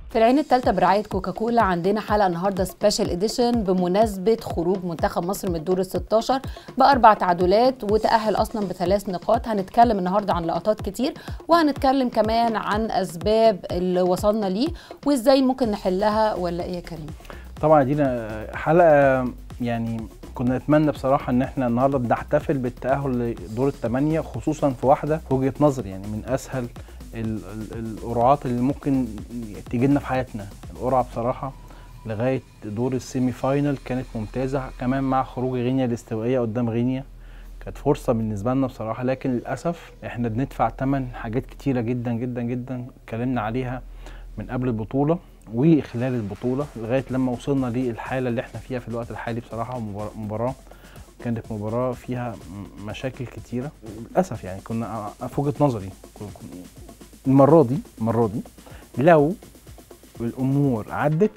في العين الثالثة برعاية كوكاكولا عندنا حلقة النهاردة سبيشال اديشن بمناسبة خروج منتخب مصر من الدور ال 16 بأربع تعادلات وتأهل أصلا بثلاث نقاط هنتكلم النهاردة عن لقطات كتير وهنتكلم كمان عن أسباب اللي وصلنا ليه وإزاي ممكن نحلها ولا إيه يا كريم؟ طبعا دينا حلقة يعني كنا نتمنى بصراحة ان احنا النهاردة بنحتفل بالتأهل لدور الثمانية خصوصا في واحدة في وجهة نظري يعني من اسهل ال- ال- القرعات اللي ممكن تيجي لنا في حياتنا القرعة بصراحة لغاية دور السيمي فاينل كانت ممتازة كمان مع خروج غينيا الاستوائية قدام غينيا كانت فرصة بالنسبة لنا بصراحة لكن للأسف احنا بندفع ثمن حاجات كتيرة جدا جدا جدا اتكلمنا عليها من قبل البطولة وخلال البطولة لغاية لما وصلنا للحالة اللي احنا فيها في الوقت الحالي بصراحة مباراة- مباراة كانت مباراة فيها م- مشاكل كتيرة للأسف يعني كنا في وجهة نظري كن- كن- المرة دي المرة دي لو الأمور عدت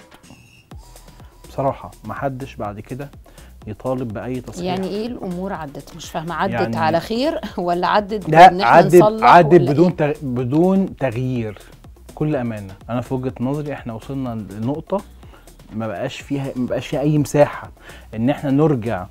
بصراحة محدش بعد كده يطالب بأي تصحيح يعني إيه الأمور عدت؟ مش فاهمة عدت يعني- على خير ولا عدت لا بإن إحنا عدت نصلح عدت ولا بدون إيه؟ تغ... بدون تغيير كل امانه انا في وجهه نظري احنا وصلنا لنقطه ما بقاش فيها ما بقاش فيها اي مساحه ان احنا نرجع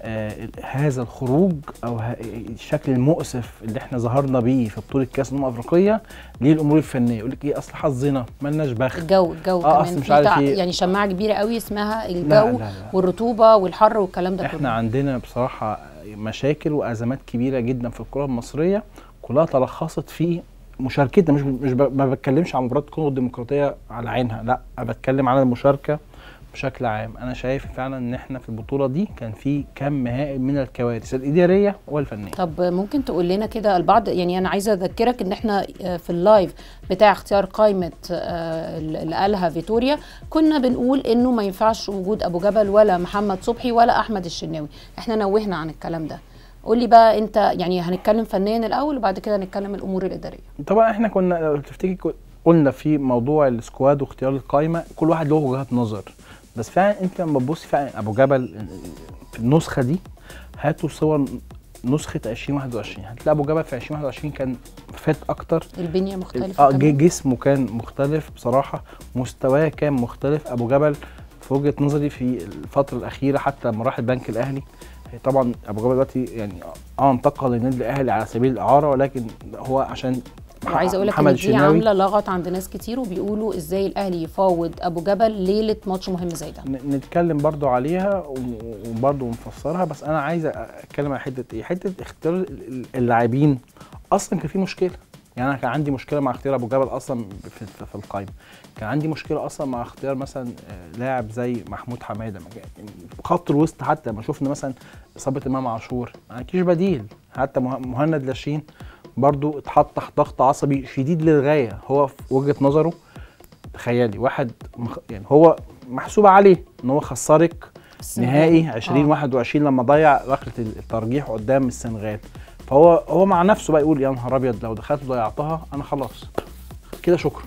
آه هذا الخروج او ه... الشكل المؤسف اللي احنا ظهرنا بيه في بطوله كاس الامم الافريقيه للامور الفنيه يقول لك ايه اصل حظنا مالناش بخت الجو الجو آه، كمان أصل مش في عارف تع- إيه. يعني شماعة كبيرة قوي اسمها الجو لا لا لا. والرطوبة والحر والكلام ده احنا كله عندنا بصراحه مشاكل وازمات كبيره جدا في الكره المصريه كلها تلخصت في مشاركتنا مش مش ب- ما بتكلمش عن مباراه الكونغو الديمقراطيه على عينها لا انا بتكلم على المشاركه بشكل عام انا شايف فعلا ان احنا في البطوله دي كان في كم هائل من الكوارث الاداريه والفنيه طب ممكن تقول لنا كده البعض يعني انا عايزه اذكرك ان احنا آه، في اللايف بتاع اختيار قائمه آه، اللي قالها فيتوريا كنا بنقول انه ما ينفعش وجود ابو جبل ولا محمد صبحي ولا احمد الشناوي احنا نوهنا عن الكلام ده قول لي بقى انت يعني هنتكلم فنيا الاول وبعد كده هنتكلم الامور الاداريه طبعا احنا كنا لو تفتكر قلنا في موضوع السكواد واختيار القائمه كل واحد له وجهات نظر بس فعلا انت لما تبص فعلا ابو جبل في النسخه دي هاتوا صور نسخه 2021 هتلاقي ابو جبل في 2021 كان فات اكتر البنيه مختلفه اه كمان. ج- جسمه كان مختلف بصراحه مستواه كان مختلف ابو جبل في وجهه نظري في الفتره الاخيره حتى لما راح البنك الاهلي هي طبعا ابو جبل دلوقتي يعني اه انتقل للنادي الاهلي على سبيل الاعاره ولكن هو عشان وعايزه اقول لك ان محمد دي الشناوي عامله لغط عند ناس كتير وبيقولوا ازاي الاهلي يفاوض ابو جبل ليله ماتش مهم زي ده ن- نتكلم برضو عليها و- وبرضو نفسرها بس انا عايز اتكلم على حته ايه حته اختيار ال- اللاعبين اصلا كان في مشكله يعني انا كان عندي مشكله مع اختيار ابو جبل اصلا في, في, في القائمه كان عندي مشكله اصلا مع اختيار مثلا آه، لاعب زي محمود حماده ما كان- خط الوسط حتى لما شفنا مثلا اصابه امام عاشور ما عندكيش بديل حتى مه- مهند لاشين برضو اتحط تحت ضغط عصبي شديد للغايه هو في وجهه نظره تخيلي واحد مخ... يعني هو محسوب عليه ان هو خسرك السنغال. نهائي 20 آه. 21 لما ضيع ركله الترجيح قدام السنغال فهو هو مع نفسه بقى يقول يا نهار ابيض لو دخلت ضيعتها انا خلاص كده شكرا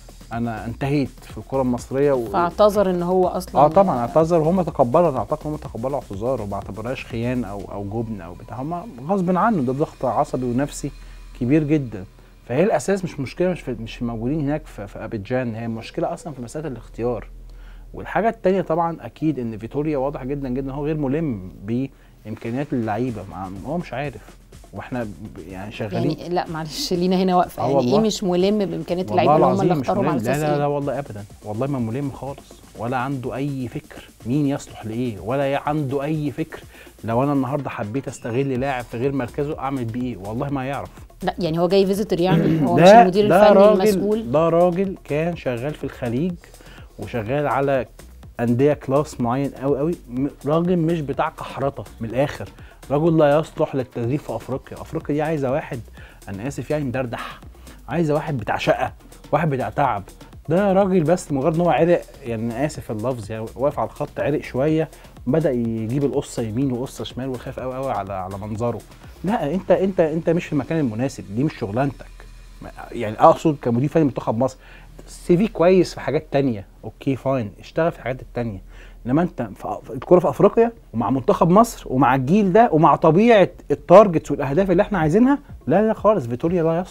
انا انتهيت في الكره المصريه و... فاعتذر ان هو اصلا اه طبعا اعتذر وهم تقبلوا انا اعتقد هم تقبلوا اعتذاره وما اعتبرهاش خيانه او او جبن او بتاع هم غصب عنه ده ضغط عصبي ونفسي كبير جدا فهي الاساس مش مشكله مش في مش موجودين هناك في, في ابيجان هي المشكله اصلا في مساله الاختيار والحاجه التانية طبعا اكيد ان فيتوريا واضح جدا جدا هو غير ملم بامكانيات اللعيبه مع هو مش عارف واحنا ب- يعني شغالين يعني لا معلش لينا هنا واقفه آه يعني ايه والله. مش ملم بامكانيات والله اللعيبه اللي هم اللي العظيم مش اختاروهم ملم على لا اساس لا لا ايه والله ابدا والله ما ملم خالص ولا عنده اي فكر مين يصلح لايه ولا عنده اي فكر لو انا النهارده حبيت استغل لاعب في غير مركزه اعمل بيه ايه والله ما يعرف لا يعني هو جاي فيزيتور يعني هو مش ده المدير ده الفني راجل المسؤول ده راجل كان شغال في الخليج وشغال على انديه كلاس معين قوي قوي م- راجل مش بتاع كحرطه من الاخر رجل لا يصلح للتدريب في افريقيا افريقيا دي عايزه واحد انا اسف يعني مدردح عايزه واحد بتاع شقه واحد بتاع تعب ده راجل بس مجرد ان هو عرق يعني أنا اسف اللفظ يعني واقف على الخط عرق شويه بدا يجيب القصه يمين وقصه شمال وخاف قوي قوي على على منظره لا انت انت انت مش في المكان المناسب دي مش شغلانتك ما- يعني اقصد كمدير فني منتخب مصر سي في كويس في حاجات تانية اوكي فاين اشتغل في الحاجات التانية انما انت في في الكوره في افريقيا ومع منتخب مصر ومع الجيل ده ومع طبيعه التارجتس والاهداف اللي احنا عايزينها لا لا خالص فيتوريا لا يصلح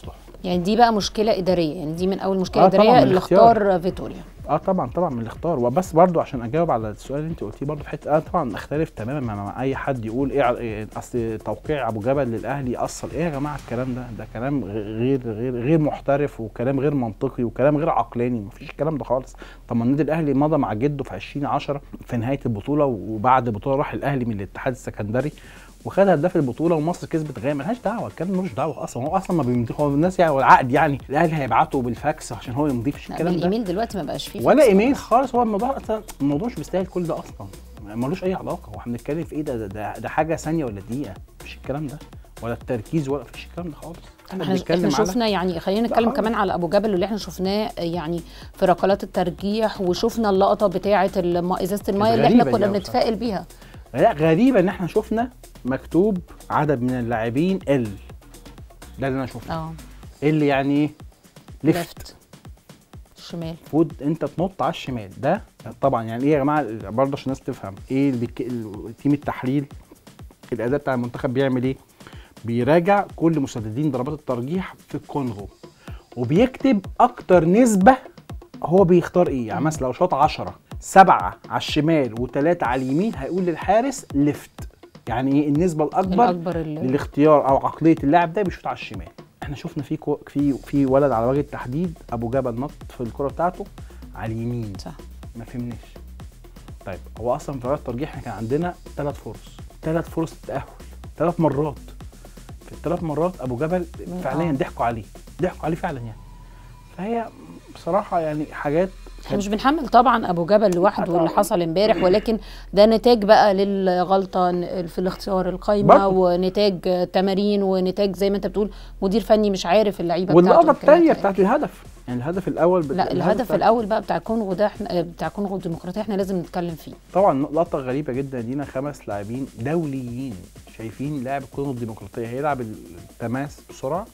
يعني دي بقى مشكله اداريه يعني دي من اول مشكله آه طبعاً، اداريه من اللي الاختيار. اختار فيتوريا اه طبعا طبعا من الاختار وبس برضو عشان اجاوب على السؤال اللي انت قلتيه برضو في حته اه طبعا اختلف تماما مع, مع اي حد يقول ايه, ع- إيه اصل توقيع ابو جبل للاهلي اثر ايه يا جماعه الكلام ده ده كلام غ- غير غير غير محترف وكلام غير منطقي وكلام غير عقلاني مفيش الكلام ده خالص طب ما النادي الاهلي مضى مع جده في 2010 في نهايه البطوله وبعد البطوله راح الاهلي من الاتحاد السكندري وخد هداف البطوله ومصر كسبت غايه ملهاش دعوه الكلام ملوش دعوه اصلا هو اصلا ما بيمضي هو الناس يعني هو العقد يعني الاهلي هيبعته بالفاكس عشان هو يمضيه مفيش لا الكلام ده بالايميل دلوقتي ما بقاش فيه ولا فاكس ايميل خلاص. خالص هو الموضوع أصلاً- الموضوع مش مستاهل كل ده اصلا ملوش اي علاقه هو احنا بنتكلم في ايه ده ده, ده, ده حاجه ثانيه ولا دقيقه مفيش الكلام ده ولا التركيز ولا مفيش الكلام ده خالص احنا احنا على- شفنا يعني خلينا نتكلم خالص. كمان على ابو جبل واللي احنا شفناه يعني في ركلات الترجيح وشفنا اللقطه بتاعه الم- ازازه المايه اللي احنا غريبة دي كنا أوي بنتفائل بيها لا غريبه ان احنا شفنا مكتوب عدد من اللاعبين ال ده اللي انا شفته اه ال يعني ايه ليفت ليفت الشمال المفروض انت تنط على الشمال ده طبعا يعني ايه يا جماعه برضه عشان الناس تفهم ايه اللي بيك... ال- تيم التحليل الاداء بتاع المنتخب بيعمل ايه بيراجع كل مسددين ضربات الترجيح في الكونغو وبيكتب اكتر نسبه هو بيختار ايه يعني مثلا لو شاط 10 سبعة على الشمال وثلاثة على اليمين هيقول للحارس ليفت يعني ايه النسبة الأكبر الاكبر اللي للاختيار او عقليه اللاعب ده بيشوط على الشمال احنا شفنا في كو في في ولد على وجه التحديد ابو جبل نط في الكره بتاعته على اليمين صح ما فهمناش طيب هو اصلا في رياضه الترجيح احنا كان عندنا ثلاث فرص ثلاث فرص تاهل ثلاث مرات في الثلاث مرات ابو جبل فعليا آه. ضحكوا عليه ضحكوا عليه فعلا يعني فهي بصراحه يعني حاجات احنا مش بنحمل طبعا ابو جبل لوحده طبعاً. واللي حصل امبارح ولكن ده نتاج بقى للغلطه في الاختيار القايمه برضه. ونتاج تمارين ونتاج زي ما انت بتقول مدير فني مش عارف اللعيبه واللقطه بتاعته الثانيه إمكانياتها بتاعت الهدف يعني الهدف الاول بت... لا الهدف بتاع- الاول بقى بتاع الكونغو ده احنا بتاع الكونغو الديمقراطيه احنا لازم نتكلم فيه طبعا لقطه غريبه جدا لينا خمس لاعبين دوليين شايفين لاعب الكونغو الديمقراطيه هيلعب التماس بسرعه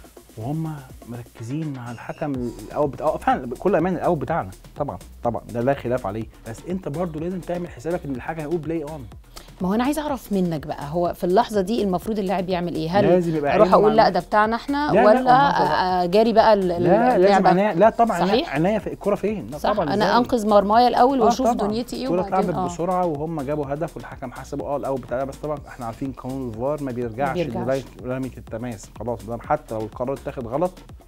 وهم مركزين مع الحكم الاول بتاع اه فعلا بكل امان الاول بتاعنا طبعا طبعا ده لا خلاف عليه بس انت برضو لازم تعمل حسابك ان الحكم هيقول بلاي اون ما هو انا عايزه اعرف منك بقى هو في اللحظه دي المفروض اللاعب يعمل ايه هل لازم يبقى اروح عينه اقول مع لا الناس. ده بتاعنا احنا لا، لا، ولا ما هو- أ- جاري بقى ال- ال- لا لازم اللعبة؟ عناية لا طبعا عناية- صحيح؟ عناية في الكرة فين لا صح طبعا انا إزاي؟ انقذ مرمايا الاول آه واشوف طبعاً. دنيتي ايه الكرة وبعدين اتلعبت اه بسرعه وهم جابوا هدف والحكم حسبه اه الاول بتاع ده، بس طبعا احنا عارفين قانون الفار ما بيرجعش بيرجعش. لغايه رميه التماس خلاص ده حتى لو القرار اتاخد غلط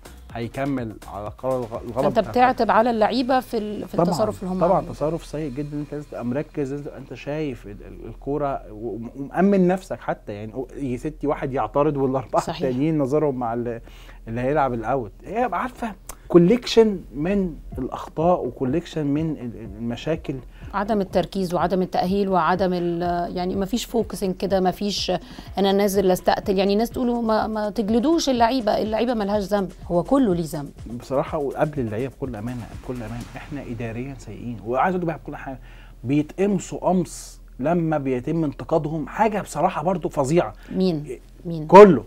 هيكمل على القرار الغ- الغلط فانت بتاع بتعتب على اللعيبه في ال- في طبعا التصرف اللي هم طبعا عملوه. تصرف سيء جدا انت لازم تبقى مركز لازم تبقى انت شايف ال- ال- الكوره و- ومأمن نفسك حتى يعني أو- يا ستي واحد يعترض والاربعه صحيح. التانيين نظرهم مع اللي, اللي هيلعب الاوت هي يبقى عارفه كوليكشن من الاخطاء وكوليكشن من ال- ال- المشاكل عدم التركيز وعدم التأهيل وعدم ال- يعني ما فيش فوكسنج كده ما فيش انا نازل استقتل يعني ناس تقولوا ما, ما تجلدوش اللعيبه اللعيبه ملهاش ذنب هو كله ليه ذنب بصراحه وقبل اللعيبه بكل امانه بكل امانه احنا اداريا سيئين وعايز اقول بقى بكل حاجه بيتقمصوا قمص لما بيتم انتقادهم حاجه بصراحه برضو فظيعه مين مين كله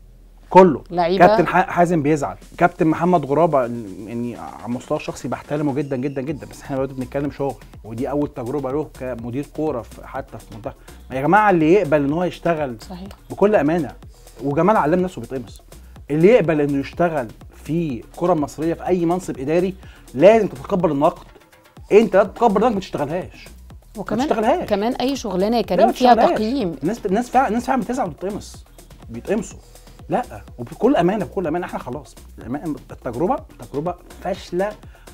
كله لعيبة؟ كابتن ح- حازم بيزعل كابتن محمد غرابه يعني على المستوى الشخصي بحترمه جدا جدا جدا بس احنا دلوقتي بنتكلم شغل ودي اول تجربه له كمدير كوره في حتى في منتخب يا جماعه اللي يقبل ان هو يشتغل صحيح بكل امانه وجمال علام نفسه بيتقمص اللي يقبل انه يشتغل في الكره المصريه في اي منصب اداري لازم تتقبل النقد انت لا تتقبل النقد ما تشتغلهاش وكمان تشتغلهاش. كمان اي شغلانه يا لا، كريم ما فيها تشتغلهاش. تقييم الناس الناس فعلا الناس فعلا بتزعل وبتتقمص بيتقمصوا لا وبكل امانه بكل امانه احنا خلاص الأما- التجربه تجربه فاشله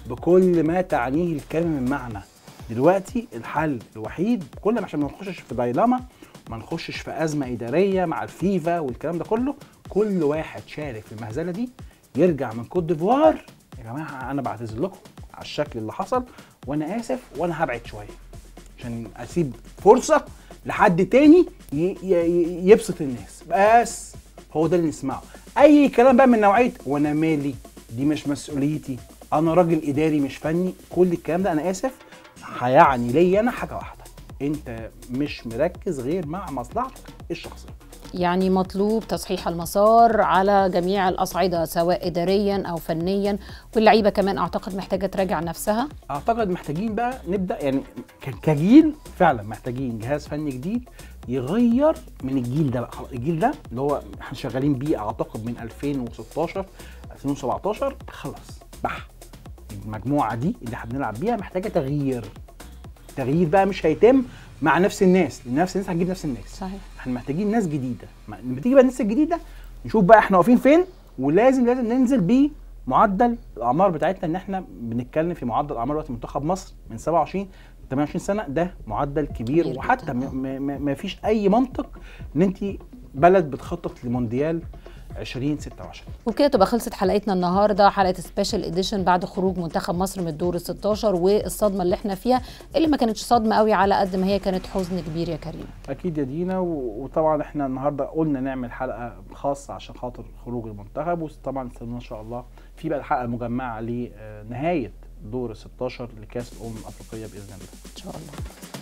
بكل ما تعنيه الكلمه من معنى دلوقتي الحل الوحيد كل ما عشان ما نخشش في دايلاما ما نخشش في ازمه اداريه مع الفيفا والكلام ده كله كل واحد شارك في المهزله دي يرجع من كوت ديفوار يا جماعه انا بعتذر لكم على الشكل اللي حصل وانا اسف وانا هبعد شويه عشان اسيب فرصه لحد تاني ي- ي- يبسط الناس بس هو ده اللي نسمعه اي كلام بقى من نوعيه وانا مالي دي مش مسؤوليتي انا راجل اداري مش فني كل الكلام ده انا اسف هيعني ليا انا حاجه واحده انت مش مركز غير مع مصلحتك الشخصيه يعني مطلوب تصحيح المسار على جميع الاصعده سواء اداريا او فنيا واللعيبه كمان اعتقد محتاجه تراجع نفسها اعتقد محتاجين بقى نبدا يعني ك- كجيل فعلا محتاجين جهاز فني جديد يغير من الجيل ده بقى خلاص الجيل ده اللي هو احنا شغالين بيه اعتقد من 2016 2017 خلاص بح المجموعه دي اللي احنا بنلعب بيها محتاجه تغيير تغيير بقى مش هيتم مع نفس الناس لان نفس الناس هتجيب نفس الناس صحيح احنا محتاجين ناس جديده ما- لما تيجي بقى الناس الجديده نشوف بقى احنا واقفين فين ولازم لازم ننزل بمعدل الاعمار بتاعتنا ان احنا بنتكلم في معدل اعمار دلوقتي منتخب مصر من 27 ل 28 سنه ده معدل كبير, كبير وحتى جداً، م- م- م- ما فيش اي منطق ان انت بلد بتخطط لمونديال 2026 وبكده تبقى خلصت حلقتنا النهارده حلقه سبيشال اديشن بعد خروج منتخب مصر من الدور ال 16 والصدمه اللي احنا فيها اللي ما كانتش صدمه قوي على قد ما هي كانت حزن كبير يا كريم اكيد يا دينا و- وطبعا احنا النهارده قلنا نعمل حلقه خاصه عشان خاطر خروج المنتخب وطبعا استنونا ان شاء الله في بقى الحلقه المجمعه لنهايه دور ال 16 لكاس الامم الافريقيه باذن الله ان شاء الله